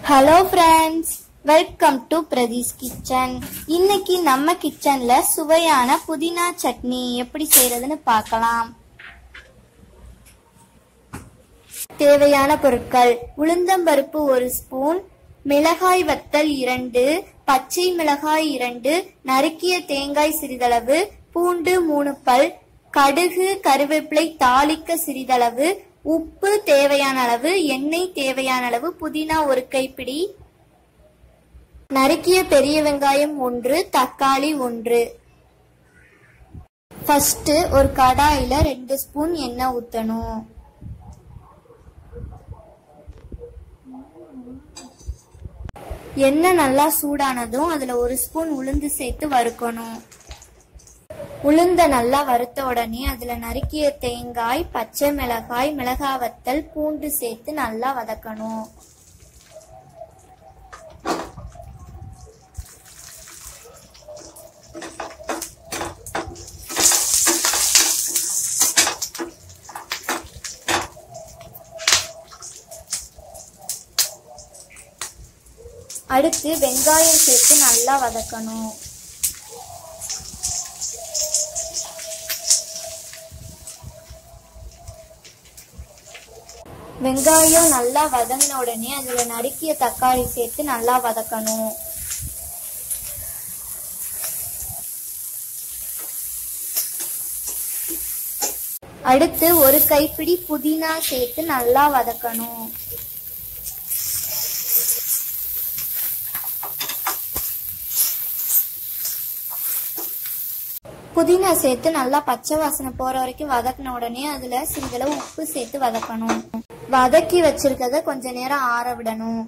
hello friends welcome to Pradees kitchen இன்னைக்கு நம்ம கிச்சன்ல சுவையான புதினா சட்னி எப்படி செய்யறதுன்னு பார்க்கலாம் தேவையான பொருட்கள் உளுந்தம்பருப்பு ஒரு ஸ்பூன் மிளகாய் வத்தல் இரண்டு பச்சை மிளகாய் இரண்டு நறுக்கிய தேங்காய் சிறிதளவு பூண்டு மூணு பல் கடுகு கருவேப்பிலை தாளிக்க சிறிதளவு உப்பு தேவையான அளவு எண்ணெய் தேவையான அளவு புதினா ஒரு கைப்பிடி நறுக்கிய பெரிய வெங்காயம் ஒன்று தக்காளி ஒன்று ஃபர்ஸ்ட் ஒரு கடாயில ரெண்டு ஸ்பூன் எண்ணெய் ஊத்தணும் எண்ணெய் நல்லா சூடானதும் அதுல ஒரு ஸ்பூன் உளுந்து சேர்த்து வறுக்கணும் உளுந்த நல்லா வறுத்த உடனே அதுல நறுக்கிய தேங்காய் பச்சை மிளகாய் மிளகாய் வத்தல் பூண்டு சேர்த்து நல்லா வதக்கணும் அடுத்து வெங்காயம் சேர்த்து நல்லா வதக்கணும் வெங்காயம் நல்லா வதங்கின உடனே அதுல நறுக்கிய தக்காளி சேர்த்து நல்லா வதக்கணும் அடுத்து ஒரு கைப்பிடி புதினா சேர்த்து நல்லா வதக்கணும் புதினா சேர்த்து நல்லா பச்சை வாசனை போற வரைக்கும் வதக்கின உடனே அதுல சிறிதளவு உப்பு சேர்த்து வதக்கணும் வதக்கி வச்சிருக்கத கொஞ்ச நேரம் ஆற விடணும்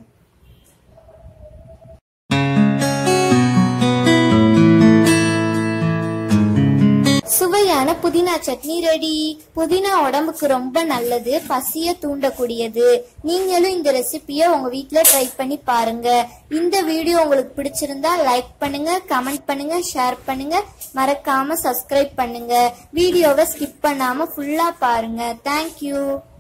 சுவையான புதினா சட்னி ரெடி புதினா உடம்புக்கு ரொம்ப நல்லது பசிய தூண்டக்கூடியது நீங்களும் இந்த ரெசிபியை உங்க வீட்ல ட்ரை பண்ணி பாருங்க இந்த வீடியோ உங்களுக்கு பிடிச்சிருந்தா லைக் பண்ணுங்க கமெண்ட் பண்ணுங்க ஷேர் பண்ணுங்க மறக்காம சப்ஸ்கிரைப் பண்ணுங்க வீடியோவை ஸ்கிப் பண்ணாம ஃபுல்லா பாருங்க தேங்க்யூ